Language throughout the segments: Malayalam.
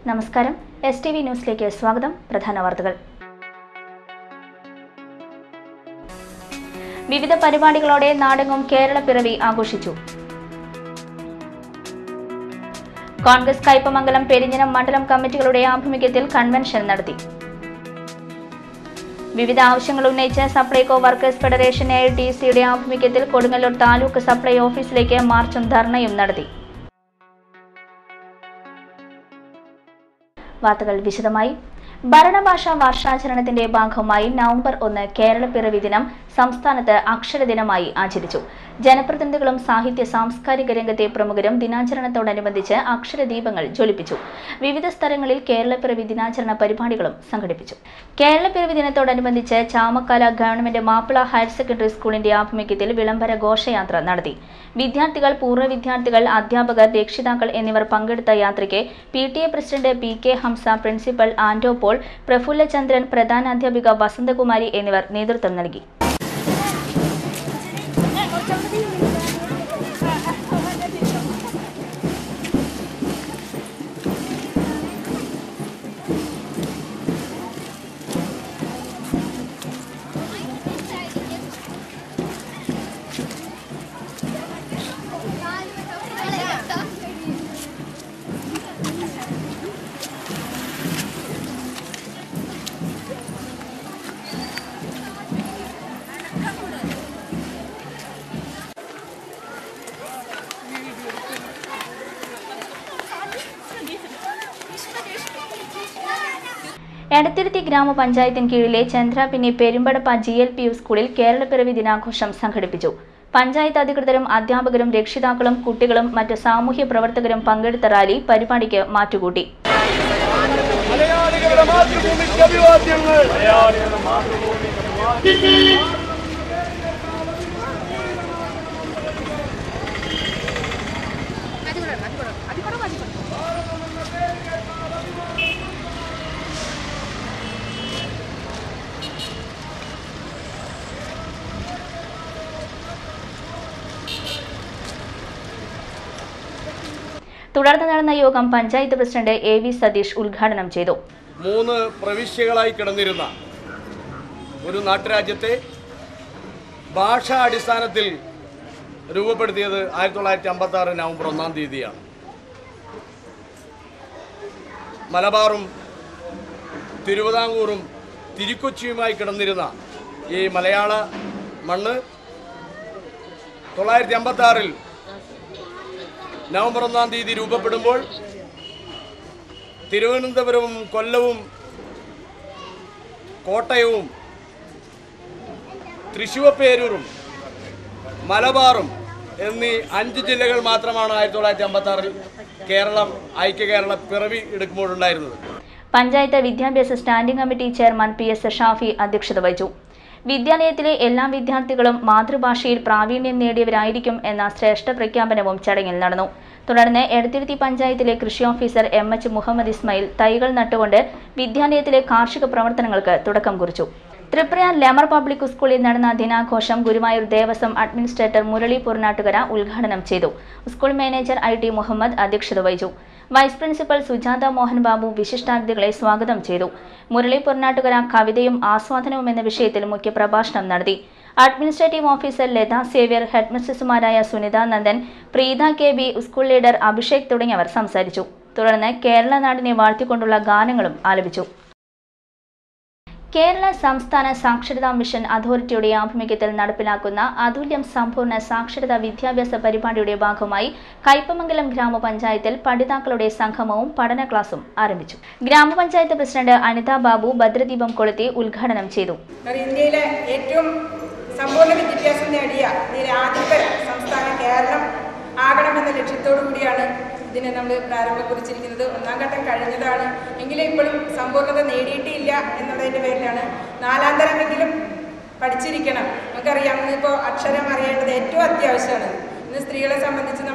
നമസ്കാരം എസ് ടി വി ന്യൂസിലേക്ക് സ്വാഗതം പ്രധാന വാർത്തകൾ വിവിധ പരിപാടികളോടെ നാടെങ്ങും കേരള പിറവി ആഘോഷിച്ചു കോൺഗ്രസ് കയ്പമംഗലം പെരിഞ്ഞനം മണ്ഡലം കമ്മിറ്റികളുടെ ആഭിമുഖ്യത്തിൽ കൺവെൻഷൻ നടത്തി വിവിധ ആവശ്യങ്ങൾ ഉന്നയിച്ച് Supplyco workers federation A T സിയുടെ ആഭിമുഖ്യത്തിൽ കൊടുങ്ങല്ലൂർ താലൂക്ക് സപ്ലൈ ഓഫീസിലേക്ക് മാർച്ചും ധർണയും നടത്തി വാർത്തകൾ വിശദമായി ഭരണഭാഷാ വർഷാചരണത്തിന്റെ ഭാഗമായി നവംബർ ഒന്ന് കേരള പിറവി ദിനം സംസ്ഥാനത്ത് അക്ഷര ദിനമായി ആചരിച്ചു ജനപ്രതിനിധികളും സാഹിത്യ സാംസ്കാരിക രംഗത്തെ പ്രമുഖരും ദിനാചരണത്തോടനുബന്ധിച്ച് അക്ഷരദീപങ്ങൾ ജ്വലിപ്പിച്ചു വിവിധ സ്ഥലങ്ങളിൽ കേരളപ്പിറവി ദിനാചരണ പരിപാടികളും സംഘടിപ്പിച്ചു കേരളപ്പിറവി ദിനത്തോടനുബന്ധിച്ച് Chamakkala government Mappila higher secondary സ്കൂളിന്റെ ആഭിമുഖ്യത്തിൽ വിളംബര ഘോഷയാത്ര നടത്തി വിദ്യാർത്ഥികൾ പൂർവ്വ വിദ്യാർത്ഥികൾ അധ്യാപകർ രക്ഷിതാക്കൾ എന്നിവർ പങ്കെടുത്ത യാത്രയ്ക്ക് P T A president P K Hamsa principal Anto Paul Prafullachandran പ്രധാനാധ്യാപിക വസന്തകുമാരി എന്നിവർ നേതൃത്വം നൽകി എടത്തിരുത്തി ഗ്രാമപഞ്ചായത്തിന് കീഴിലെ Chandrapinni Perumpadappa G L P U സ്കൂളിൽ കേരളപ്പിറവി ദിനാഘോഷം സംഘടിപ്പിച്ചു പഞ്ചായത്ത് അധികൃതരും അധ്യാപകരും രക്ഷിതാക്കളും കുട്ടികളും മറ്റ് സാമൂഹ്യ പ്രവർത്തകരും പങ്കെടുത്ത റാലി പരിപാടിക്ക് മാറ്റുകൂട്ടി മലയാളികളുടെ മാതൃഭൂമിക്ക് അഭിവാദ്യങ്ങൾ തുടർന്ന് നടന്ന യോഗം panchayat president A V Satheesh ഉദ്ഘാടനം ചെയ്തു മൂന്ന് പ്രവിശ്യകളായി കിടന്നിരുന്ന ഒരു നാട്ടുരാജ്യത്തെ ഭാഷാ അടിസ്ഥാനത്തിൽ രൂപപ്പെടുത്തിയത് ആയിരത്തി തൊള്ളായിരത്തി അമ്പത്തി ആറ് നവംബർ ഒന്നാം തീയതിയാണ് മലബാറും തിരുവിതാംകൂറും തിരുക്കൊച്ചിയുമായി കിടന്നിരുന്ന ഈ മലയാള മണ്ണ് തൊള്ളായിരത്തി അമ്പത്തി ആറിൽ നവംബർ ഒന്നാം തീയതി രൂപപ്പെടുമ്പോൾ തിരുവനന്തപുരവും കൊല്ലവും കോട്ടയവും തൃശ്ശൂർപ്പേരൂരും മലബാറും എന്നീ അഞ്ച് ജില്ലകൾ മാത്രമാണ് ആയിരത്തി തൊള്ളായിരത്തി അമ്പത്തി ആറിൽ കേരളം ഐക്യ കേരള പിറവി എടുക്കുമ്പോഴുണ്ടായിരുന്നത് പഞ്ചായത്ത് വിദ്യാഭ്യാസ standing committee chairman P S Shafi അധ്യക്ഷത വഹിച്ചു വിദ്യാലയത്തിലെ എല്ലാ വിദ്യാർത്ഥികളും മാതൃഭാഷയിൽ പ്രാവീണ്യം നേടിയവരായിരിക്കും എന്ന ശ്രേഷ്ഠ പ്രഖ്യാപനവും ചടങ്ങിൽ നടന്നു തുടർന്ന് എടത്തിരുത്തി പഞ്ചായത്തിലെ കൃഷി officer M H Muhammad Ismail തൈകൾ നട്ടുകൊണ്ട് വിദ്യാലയത്തിലെ കാർഷിക പ്രവർത്തനങ്ങൾക്ക് തുടക്കം കുറിച്ചു തൃപ്രയാർ ലെമർ പബ്ലിക് സ്കൂളിൽ നടന്ന ദിനാഘോഷം ഗുരുവായൂർ ദേവസ്വം അഡ്മിനിസ്ട്രേറ്റർ മുരളി പൂർണ്ണാട്ടുകര ഉദ്ഘാടനം ചെയ്തു school manager I T Muhammad അധ്യക്ഷത വഹിച്ചു വൈസ് പ്രിൻസിപ്പൽ സുജാത മോഹൻ ബാബു വിശിഷ്ടാതിഥികളെ സ്വാഗതം ചെയ്തു മുരളി പൊന്നാട്ടുകര കവിതയും ആസ്വാദനവും എന്ന വിഷയത്തിൽ മുഖ്യപ്രഭാഷണം നടത്തി അഡ്മിനിസ്ട്രേറ്റീവ് ഓഫീസർ ലത സേവ്യർ ഹെഡ്മിസ്ട്രസുമാരായ Sunitha Nandan Preetha K B school leader Abhishek തുടങ്ങിയവർ സംസാരിച്ചു തുടർന്ന് കേരള നാടിനെ വാഴ്ത്തിക്കൊണ്ടുള്ള ഗാനങ്ങളും ആലപിച്ചു കേരള സംസ്ഥാന സാക്ഷരതാ മിഷൻ അതോറിറ്റിയുടെ ആഭിമുഖ്യത്തിൽ നടപ്പിലാക്കുന്ന അതുല്യം സമ്പൂർണ്ണ സാക്ഷരതാ വിദ്യാഭ്യാസ പരിപാടിയുടെ ഭാഗമായി കയ്പമംഗലം ഗ്രാമപഞ്ചായത്തിൽ പഠിതാക്കളുടെ സംഗമവും പഠന ക്ലാസും ആരംഭിച്ചു ഗ്രാമപഞ്ചായത്ത് പ്രസിഡന്റ് അനിത ബാബു ഭദ്രദീപം കൊളുത്തി ഉദ്ഘാടനം ചെയ്തു കാരണം ഇന്ത്യയിലെ ഏറ്റവും സമ്പൂർണ്ണ വിദ്യാഭ്യാസം നേടിയ ഇന്ത്യയിലെ ആദ്യത്തെ സംസ്ഥാനം കേരളം ആകണമെന്ന ലക്ഷ്യത്തോടു കൂടിയാണ് ഇതിനെ നമ്മൾ പ്രാരംഭം കുറിച്ചിരിക്കുന്നത് ഒന്നാം ഘട്ടം കഴിഞ്ഞതാണ് എങ്കിലും ഇപ്പോഴും സമ്പൂർണ്ണത നേടിയിട്ടില്ല എന്നുള്ളതിൻ്റെ പേരിലാണ് നാലാം തരമെങ്കിലും പഠിച്ചിരിക്കണം നമുക്കറിയാം ഇന്നിപ്പോൾ അക്ഷരം അറിയേണ്ടത് ഏറ്റവും അത്യാവശ്യമാണ് ഇന്ന് സ്ത്രീകളെ സംബന്ധിച്ച് നമ്മൾ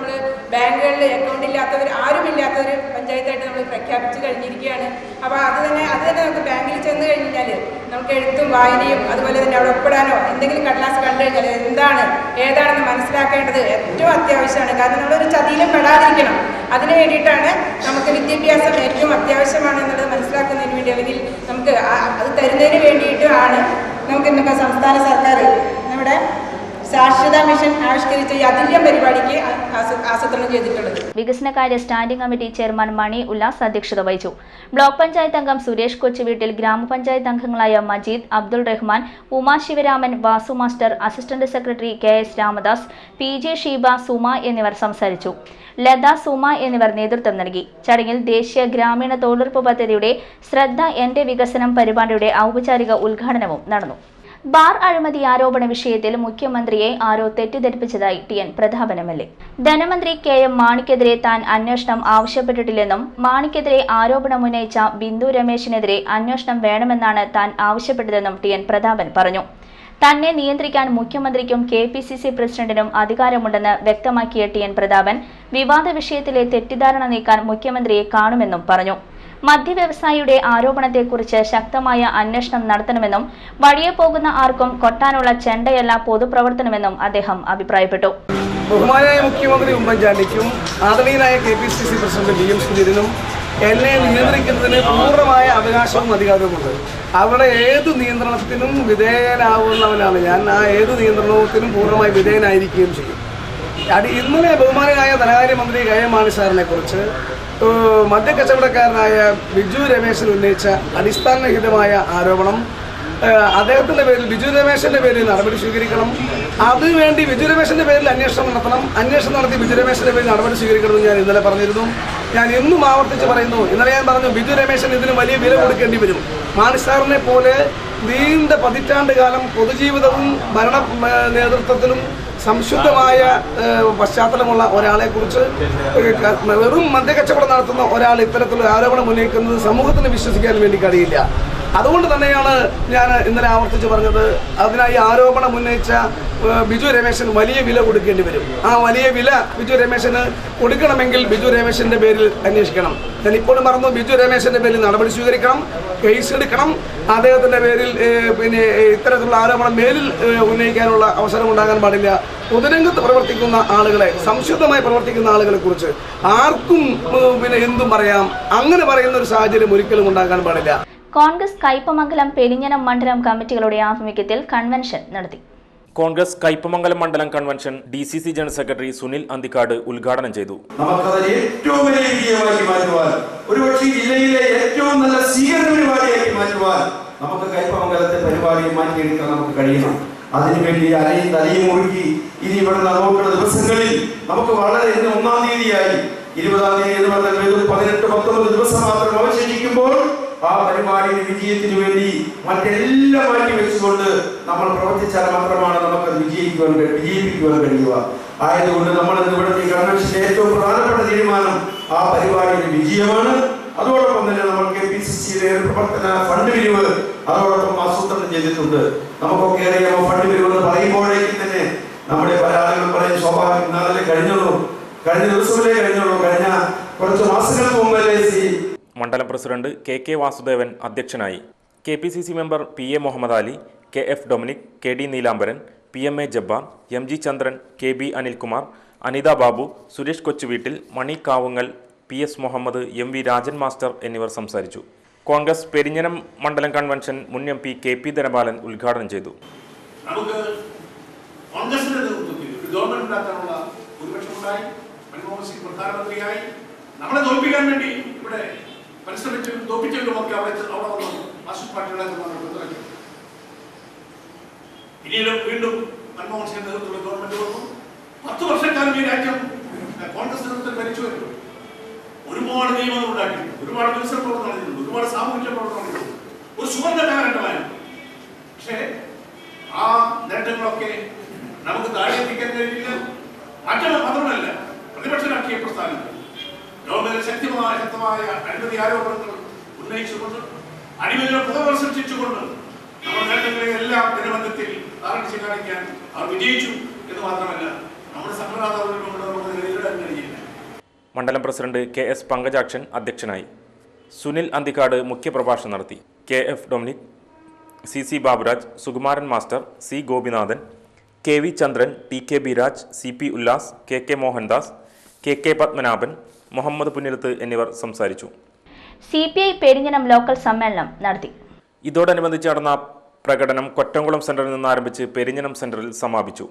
ബാങ്കുകളിൽ അക്കൗണ്ട് ഇല്ലാത്തവർ ആരുമില്ലാത്തവർ പഞ്ചായത്തായിട്ട് നമ്മൾ പ്രഖ്യാപിച്ചു കഴിഞ്ഞിരിക്കുകയാണ് അപ്പോൾ അത് തന്നെ അത് തന്നെ നമുക്ക് ബാങ്കിൽ ചെന്ന് കഴിഞ്ഞാൽ നമുക്ക് എഴുത്തും വായനയും അതുപോലെ തന്നെ അവിടെ ഒപ്പിടാനോ എന്തെങ്കിലും കടലാസ് കണ്ടു കഴിഞ്ഞാൽ എന്താണ് ഏതാണെന്ന് മനസ്സിലാക്കേണ്ടത് ഏറ്റവും അത്യാവശ്യമാണ് കാരണം നമ്മളൊരു ചതിയിലും പെടാതിരിക്കണം അതിന് വേണ്ടിയിട്ടാണ് നമുക്ക് വിദ്യാഭ്യാസം ഏറ്റവും അത്യാവശ്യമാണ് എന്നുള്ളത് മനസ്സിലാക്കുന്നതിന് വേണ്ടി അല്ലെങ്കിൽ നമുക്ക് ആ- അത് തരുന്നതിന് വേണ്ടിയിട്ടാണ് നമുക്ക് ഇന്നൊക്കെ സംസ്ഥാന സർക്കാർ നമ്മുടെ സാക്ഷരതാ മിഷൻ ആവിഷ്കരിച്ച ഈ അതുല്യം പരിപാടിക്ക് ആ- ആസൂ- ആസൂത്രണം ചെയ്തിട്ടുള്ളത് വികസനകാര്യ standing committee chairman Mani Ullas അധ്യക്ഷത വഹിച്ചു ബ്ലോക്ക് പഞ്ചായത്ത് അംഗം സുരേഷ് കൊച്ചുവീട്ടിൽ ഗ്രാമപഞ്ചായത്ത് അംഗങ്ങളായ Majeed Abdul Rahman Uma Sivaraman Vasu master assistant secretary K S Ramadas P J Sheeba Suma എന്നിവർ സംസാരിച്ചു ലത സുമ എന്നിവർ നേതൃത്വം നൽകി ചടങ്ങിൽ ദേശീയ ഗ്രാമീണ തൊഴിലുറപ്പ് പദ്ധതിയുടെ ശ്രദ്ധ എന്റെ വികസനം പരിപാടിയുടെ ഔപചാരിക ഉദ്ഘാടനവും നടന്നു ബാർ അഴിമതി ആരോപണ വിഷയത്തിൽ മുഖ്യമന്ത്രിയെ ആരോ തെറ്റിദ്ധരിപ്പിച്ചതായി T N Prathapan M L A ധനമന്ത്രി കെ എം മാണിക്കെതിരെ താൻ അന്വേഷണം ആവശ്യപ്പെട്ടിട്ടില്ലെന്നും മാണിക്കെതിരെ ആരോപണമുന്നയിച്ച ബിന്ദു രമേശിനെതിരെ അന്വേഷണം വേണമെന്നാണ് താൻ ആവശ്യപ്പെട്ടതെന്നും ടി എൻ പ്രതാപൻ പറഞ്ഞു തന്നെ നിയന്ത്രിക്കാൻ മുഖ്യമന്ത്രിക്കും കെ പി സി സി പ്രസിഡന്റിനും അധികാരമുണ്ടെന്ന് വ്യക്തമാക്കിയ ടി എൻ പ്രതാപൻ വിവാദ വിഷയത്തിലെ തെറ്റിദ്ധാരണ നീക്കാൻ മുഖ്യമന്ത്രിയെ കാണുമെന്നും പറഞ്ഞു മദ്യവ്യവസായിയുടെ ആരോപണത്തെക്കുറിച്ച് ശക്തമായ അന്വേഷണം നടത്തണമെന്നും വഴിയെ പോകുന്ന ആർക്കും കൊട്ടാനുള്ള ചെണ്ടയല്ല പൊതുപ്രവർത്തനമെന്നും അദ്ദേഹം അഭിപ്രായപ്പെട്ടു ബഹുമാനായ മുഖ്യമന്ത്രി ഉമ്മൻചാണ്ടിക്കും ആദരണീയനായ K P C C president V M സുധീരനും എന്നെ നിയന്ത്രിക്കുന്നതിന് പൂർണ്ണമായ അവകാശവും അധികാരവുമുണ്ട് അവിടെ ഏത് നിയന്ത്രണത്തിനും വിധേയനാവുന്നവനാണ് ഞാൻ ആ ഏത് നിയന്ത്രണത്തിനും പൂർണ്ണമായി വിധേയനായിരിക്കുകയും ചെയ്യും അത് ഇന്നലെ ബഹുമാനായ ധനകാര്യമന്ത്രി കെ എം മാണി സാറിനെ കുറിച്ച് ഏഹ്, മദ്യക്കച്ചവടക്കാരനായ ബിജു രമേശൻ ഉന്നയിച്ച അടിസ്ഥാനരഹിതമായ ആരോപണം ഏഹ്, അദ്ദേഹത്തിന്റെ പേരിൽ ബിജു രമേശന്റെ പേരിൽ നടപടി സ്വീകരിക്കണം അതിനുവേണ്ടി ബിജു രമേശന്റെ പേരിൽ അന്വേഷണം നടത്തണം അന്വേഷണം നടത്തി ബിജു രമേശന്റെ പേരിൽ നടപടി സ്വീകരിക്കണമെന്ന് ഞാൻ ഇന്നലെ പറഞ്ഞിരുന്നു ഞാൻ ഇന്നും ആവർത്തിച്ച് പറയുന്നു ഇന്നലെ ഞാൻ പറഞ്ഞു ബിജു രമേശൻ ഇതിന് വലിയ വില കൊടുക്കേണ്ടി വരും മാണി സാറിനെ പോലെ നീണ്ട പതിറ്റാണ്ട് കാലം പൊതുജീവിതവും ഭരണ ഏഹ്, നേതൃത്വത്തിലും സംശുദ്ധമായ ഏഹ്, പശ്ചാത്തലമുള്ള ഒരാളെ കുറിച്ച് വെറും മദ്യക്കച്ചവടം നടത്തുന്ന ഒരാൾ ഇത്തരത്തിലുള്ള ആരോപണം ഉന്നയിക്കുന്നത് സമൂഹത്തിന് വിശ്വസിക്കാൻ വേണ്ടി കഴിയില്ല അതുകൊണ്ട് തന്നെയാണ് ഞാൻ ഇന്നലെ ആവർത്തിച്ച് പറഞ്ഞത് അതിനായി ആരോപണം ഉന്നയിച്ച ഏഹ്, ബിജു രമേശൻ വലിയ വില കൊടുക്കേണ്ടി വരും ആ വലിയ വില ബിജു രമേശന് കൊടുക്കണമെങ്കിൽ ബിജു രമേശന്റെ പേരിൽ അന്വേഷിക്കണം ഞാൻ ഇപ്പോഴും പറഞ്ഞു ബിജു രമേശന്റെ പേരിൽ നടപടി സ്വീകരിക്കണം കേസ് എടുക്കണം അദ്ദേഹത്തിന്റെ പേരിൽ ഏഹ്, പിന്നെ ഏഹ്, ഇത്തരത്തിലുള്ള ആരോപണം മേലിൽ ഏഹ്, ഉന്നയിക്കാനുള്ള അവസരം ഉണ്ടാകാൻ പാടില്ല പൊതുരംഗത്ത് പ്രവർത്തിക്കുന്ന ആളുകളെ സംശുദ്ധമായി പ്രവർത്തിക്കുന്ന ആളുകളെ കുറിച്ച് ആർക്കും ഏഹ്, പിന്നെ എന്തും പറയാം അങ്ങനെ പറയുന്ന ഒരു സാഹചര്യം ഒരിക്കലും ഉണ്ടാകാൻ പാടില്ല കോൺഗ്രസ് കയ്പമംഗലം പെരിഞ്ഞനം മണ്ഡലം കമ്മിറ്റികളുടെ ആഭിമുഖ്യത്തിൽ കൺവെൻഷൻ നടത്തി കോൺഗ്രസ് കയ്പമംഗലം മണ്ഡലം convention D C C general secretary Sunil Anthikad ഉദ്ഘാടനം ചെയ്തു നമുക്കത് ഏറ്റവും വലിയ വിജയമാക്കി മാറ്റുവാൻ ഒരുപക്ഷെ ജില്ലയിലെ ഏറ്റവും നല്ല സ്വീകരണ പരിപാടിയാക്കി മാറ്റുവാൻ നമുക്ക് കൈപ്പമംഗലത്തെ പരിപാടി മാറ്റിയെടുക്കാൻ നമുക്ക് കഴിയണം അതിനുവേണ്ടി അലയും തലയും മുറുക്കി ഇനി ഇവിടെ അങ്ങോട്ടുള്ള ദിവസങ്ങളിൽ നമുക്ക് വളരെ ഇന്ന് ഒന്നാം തീയതിയായി ഇരുപതാം തീയതി എന്ന് പറഞ്ഞാൽ വെറും പതിനെട്ട് പത്തൊമ്പത് ദിവസം മാത്രം അവശേഷിക്കുമ്പോൾ ആ പരിപാടിയുടെ വിജയത്തിന് വേണ്ടി മറ്റെല്ലാം മാറ്റി വെച്ചുകൊണ്ട് നമ്മൾ പ്രവർത്തിച്ചാൽ മാത്രമാണ് നമുക്ക് അത് വിജയിക്കുവാൻ കഴി- വിജയിപ്പിക്കുവാൻ കഴിയുക ആയതുകൊണ്ട് നമ്മൾ ഇന്ന് ഇവിടുത്തെ ഈ കൺവെൻഷന്റെ ഏറ്റവും പ്രധാനപ്പെട്ട തീരുമാനം ആ പരിപാടിയുടെ വിജയമാണ് അതോടൊപ്പം തന്നെ നമ്മൾ കെ പി സി സിയുടെ പ്രവർത്തന ഫണ്ട് പിരിവ് അതോടൊപ്പം ആസൂത്രണം ചെയ്തിട്ടുണ്ട് നമുക്കൊക്കെ അറിയാമോ ഫണ്ട് പിരിവ് എന്ന് പറയുമ്പോഴേക്കും തന്നെ നമ്മുടെ പല ആളുകളും പറയും സ്വാഭാവികം ഇന്നാളെ കഴിഞ്ഞുള്ളൂ കഴിഞ്ഞ ദിവസമല്ലേ കഴിഞ്ഞുള്ളൂ കഴിഞ്ഞ കുറച്ച് മാസങ്ങൾക്ക് മുമ്പല്ലേ സി മണ്ഡലം പ്രസിഡന്റ് കെ കെ വാസുദേവൻ അധ്യക്ഷനായി K P C C member P A Muhammad Ali K F Dominic K D Neelambaran P M A Jabbar M G Chandran K B Anilkumar Anitha Babu Suresh Kochuveettil Mani Kavungal P S Muhammad M V Rajan master എന്നിവർ സംസാരിച്ചു കോൺഗ്രസ് പെരിഞ്ഞനം മണ്ഡലം കൺവെൻഷൻ മുൻ M P K P Dhanapalan ഉദ്ഘാടനം ചെയ്തു നമുക്ക് കോൺഗ്രസിന്റെ നേതൃത്വത്തിൽ ഒരു ഗവൺമെന്റ് ഉണ്ടാക്കാനുള്ള ഭൂരിപക്ഷം ഉണ്ടായി മൻമോഹൻ സിംഗ് പ്രധാനമന്ത്രിയായി നമ്മളെ തോൽപ്പിക്കാൻ വേണ്ടി ഇവിടെ പരിശ്രമിച്ചും തോൽപ്പിച്ചവരും ഒക്കെ അവിടെ ചെ- അവിടെ വന്നു മാർക്സിസ്റ്റ് പാർട്ടികളെ നമ്മൾ പിന്തുണയ്ക്കും പിന്നീട് വീണ്ടും മൻമോഹൻ സിംഗ് നേതൃത്വത്തിലുള്ള ഗവൺമെന്റ് വന്നു പത്ത് വർഷക്കാലം ഈ രാജ്യം ഏഹ്, കോൺഗ്രസ് നേതൃത്വത്തിൽ ഭരിച്ചു വരുന്നു ഒരുപാട് നിയമങ്ങൾ ഉണ്ടാക്കിയിട്ടുണ്ട് ഒരുപാട് വികസന പ്രവർത്തനം നടത്തിയിട്ടുണ്ട് ഒരുപാട് സാമൂഹ്യ പ്രവർത്തനം നടത്തിയിട്ടുണ്ട് ഒരു സുവർണ്ണ കാലഘട്ടമായിരുന്നു പക്ഷേ ആ നേട്ടങ്ങളൊക്കെ നമുക്ക് താഴെ എത്തിക്കാൻ കഴിഞ്ഞില്ല മറ്റൊരു മാത്രമല്ല പ്രതിപക്ഷ രാഷ്ട്രീയ പ്രസ്ഥാനങ്ങൾ ഗവൺമെന്റ് ശക്തമായ ശക്തമായ അഴിമതി ആരോപണങ്ങൾ ഉന്നയിച്ചുകൊണ്ട് അഴിമതികളെ പുറവർ സൃഷ്ടിച്ചുകൊണ്ട് നമ്മുടെ നേട്ടങ്ങളെ എല്ലാം ജനബന്ധത്തിൽ താറടിച്ച് കാണിക്കാൻ അവർ വിജയിച്ചു എന്ന് മാത്രമല്ല നമ്മുടെ സംഘടനാ ദൗർബല്യം കൊണ്ട് നമുക്ക് നേരിടാൻ കഴിയില്ല മണ്ഡലം പ്രസിഡന്റ് കെ എസ് പങ്കജാക്ഷൻ അധ്യക്ഷനായി സുനിൽ അന്തിക്കാട് മുഖ്യപ്രഭാഷണം നടത്തി K F Dominic C C Baburaj Sukumaran master C Gopinathan K V Chandran T K Biraj C P Ullas K K Mohandas K K Padmanabhan Muhammad Punnilath എന്നിവർ സംസാരിച്ചു C P I Perinjanam local സമ്മേളനം നടത്തി ഇതോടനുബന്ധിച്ച് നടന്ന പ്രകടനം കൊറ്റംകുളം സെന്ററിൽ നിന്ന് ആരംഭിച്ച് പെരിഞ്ഞനം സെന്ററിൽ സമാപിച്ചു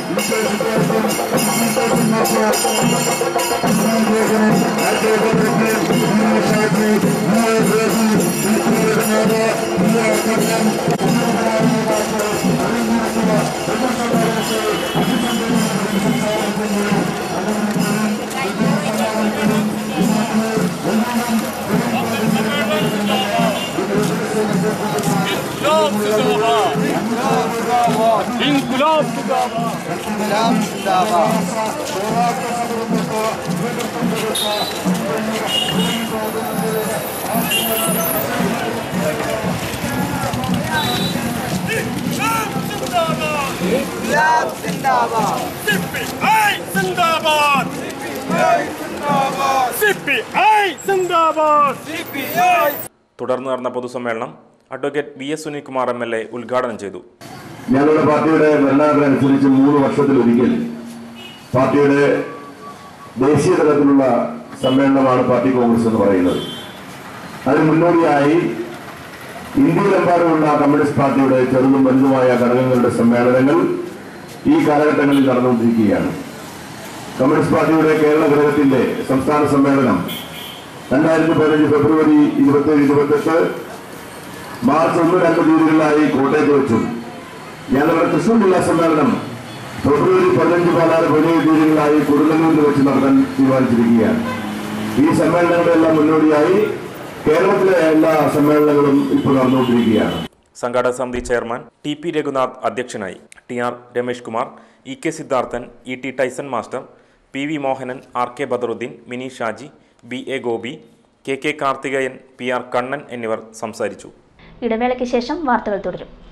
തുടർന്ന് നടന്ന പൊതുസമ്മേളനം advocate V S Sunilkumar M L A ഉദ്ഘാടനം ചെയ്തു ഞങ്ങളുടെ പാർട്ടിയുടെ ഭരണഘടന അനുസരിച്ച് മൂന്ന് വർഷത്തിലൊരിക്കൽ പാർട്ടിയുടെ ദേശീയ തലത്തിലുള്ള സമ്മേളനമാണ് പാർട്ടി കോൺഗ്രസ് എന്ന് പറയുന്നത് അതിന് മുന്നോടിയായി ഇന്ത്യയിലെമ്പാടുമുള്ള കമ്മ്യൂണിസ്റ്റ് പാർട്ടിയുടെ ചെറുതും വലുതുമായ ഘടകങ്ങളുടെ സമ്മേളനങ്ങൾ ഈ കാലഘട്ടങ്ങളിൽ നടന്നുകൊണ്ടിരിക്കുകയാണ് കമ്മ്യൂണിസ്റ്റ് പാർട്ടിയുടെ കേരള ഘടകത്തിന്റെ സംസ്ഥാന സമ്മേളനം രണ്ടായിരത്തി പതിനഞ്ച് ഫെബ്രുവരി ഇരുപത്തേഴ് ഇരുപത്തെട്ട് മാർച്ച് ഒന്ന് രണ്ട് തീയതികളിലായി കോട്ടയത്ത് വെച്ചു ഞങ്ങളുടെ തൃശൂർ ജില്ലാ സമ്മേളനം ഫെബ്രുവരി പതിനഞ്ച് പതിനാറ് പതിനേഴ് തീയതികളിലായി കൊടുങ്ങല്ലൂരിൽ വെച്ച് നടത്താൻ തീരുമാനിച്ചിരിക്കുകയാണ് ഈ സമ്മേളനങ്ങളെല്ലാം മുന്നോടിയായി കേരളത്തിലെ എല്ലാ സമ്മേളനങ്ങളും ഇപ്പോൾ നടന്നുകൊണ്ടിരിക്കുകയാണ് സംഘാടക സമിതി ചെയർമാൻ ടി പി രഘുനാഥ് അധ്യക്ഷനായി T R Ramesh Kumar E K Siddharthan E T Tyson master P V Mohanan R K Badaruddin Mini Shaji B A Gopi K K Karthikeyan P R Kannan എന്നിവർ സംസാരിച്ചു ഇടവേളയ്ക്ക് ശേഷം വാർത്തകൾ തുടരും